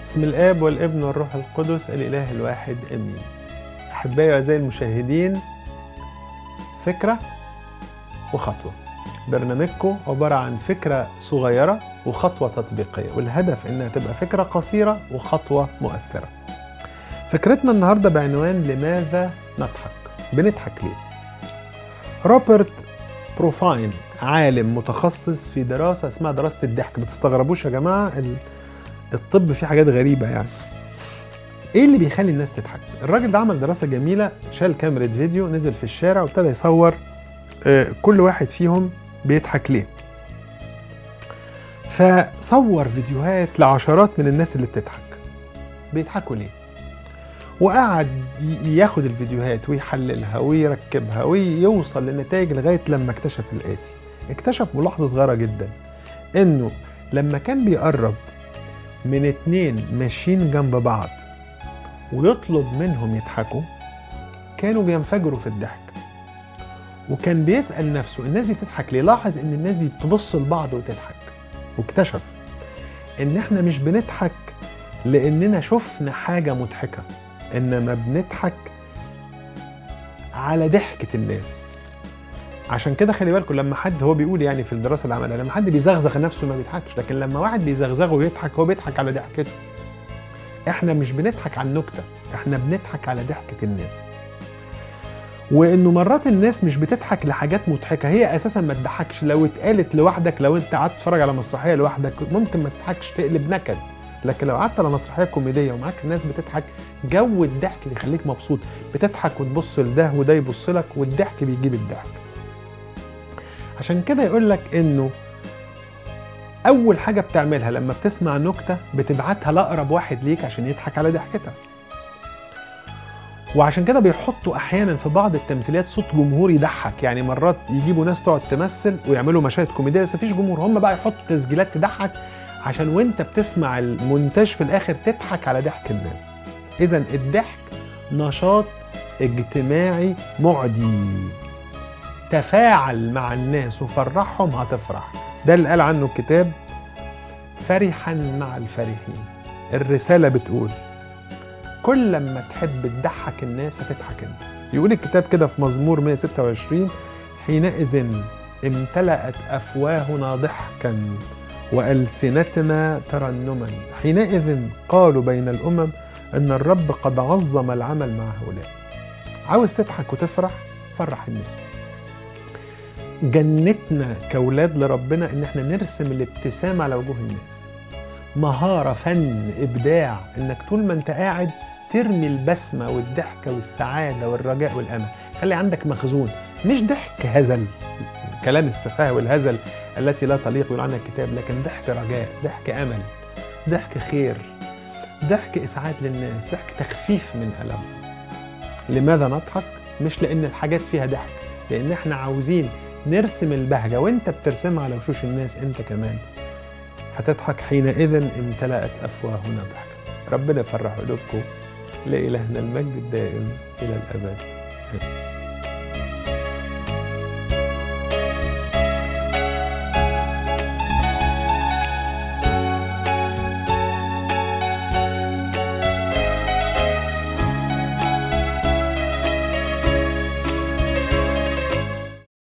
بسم الآب والابن والروح القدس الإله الواحد آمين أحبائي وأعزائي المشاهدين فكرة وخطوة برنامجكم عبارة عن فكرة صغيرة وخطوة تطبيقية والهدف إنها تبقى فكرة قصيرة وخطوة مؤثرة فكرتنا النهاردة بعنوان لماذا نضحك بنضحك ليه روبرت بروفاين عالم متخصص في دراسة اسمها دراسة الضحك ما تستغربوش يا جماعة ال- الطب فيه حاجات غريبة يعني ايه اللي بيخلي الناس تضحك الراجل ده عمل دراسة جميلة شال كاميرا فيديو نزل في الشارع وابتدى يصور آه، كل واحد فيهم بيضحك ليه فصور فيديوهات لعشرات من الناس اللي بتضحك بيضحكوا ليه وقعد ي- ياخد الفيديوهات ويحللها ويركبها ويوصل لنتائج لغاية لما اكتشف الآتي اكتشف ملاحظة صغيرة جدا انه لما كان بيقرب من اتنين ماشيين جنب بعض ويطلب منهم يضحكوا كانوا بينفجروا في الضحك وكان بيسأل نفسه الناس دي بتضحك ليه لاحظ ان الناس دي تبص لبعض وتضحك واكتشف ان احنا مش بنضحك لاننا شفنا حاجة مضحكة انما بنضحك على ضحكة الناس عشان كده خلي بالكم لما حد هو بيقول يعني في الدراسه اللي عملها لما حد بيزغزغ نفسه ما بيضحكش لكن لما واحد بيزغزغه ويضحك هو بيضحك على ضحكته احنا مش بنضحك على النكته احنا بنضحك على ضحكه الناس وانه مرات الناس مش بتضحك لحاجات مضحكه هي اساسا ما تضحكش لو اتقالت لوحدك لو انت قعدت تتفرج على مسرحيه لوحدك ممكن ما تضحكش تقلب نكد لكن لو قعدت على مسرحيه كوميديه ومعاك الناس بتضحك جو الضحك بيخليك مبسوط بتضحك وتبص لده وده يبص لك والضحك بيجيب الضحك عشان كده يقول لك انه اول حاجه بتعملها لما بتسمع نكته بتبعتها لاقرب واحد ليك عشان يضحك على ضحكتها وعشان كده بيحطوا احيانا في بعض التمثيليات صوت جمهور يضحك يعني مرات يجيبوا ناس تقعد تمثل ويعملوا مشاهد كوميديه بس مفيش جمهور هم بقى يحطوا تسجيلات تضحك عشان وانت بتسمع المونتاج في الاخر تضحك على ضحك الناس اذا الضحك نشاط اجتماعي معدي تفاعل مع الناس وفرحهم هتفرح ده اللي قال عنه الكتاب فرحا مع الفرحين الرسالة بتقول كل لما تحب تضحك الناس هتضحك انت يقول الكتاب كده في مزمور 126 حينئذ امتلأت أفواهنا ضحكا وألسنتنا ترنما حينئذ قالوا بين الأمم أن الرب قد عظم العمل مع هؤلاء عاوز تضحك وتفرح فرح الناس جنتنا كاولاد لربنا ان احنا نرسم الابتسامه على وجوه الناس مهاره فن ابداع انك طول ما انت قاعد ترمي البسمه والضحكه والسعاده والرجاء والامل خلي عندك مخزون مش ضحك هزل كلام السفاهه والهزل التي لا تليق يقول عنها الكتاب لكن ضحك رجاء ضحك امل ضحك خير ضحك اسعاد للناس ضحك تخفيف من الم لماذا نضحك مش لان الحاجات فيها ضحك لان احنا عاوزين نرسم البهجة وانت بترسمها على وشوش الناس انت كمان هتضحك حينئذ امتلأت أفواهنا ضحكا ربنا يفرح قلوبكم لإلهنا المجد الدائم إلى الأبد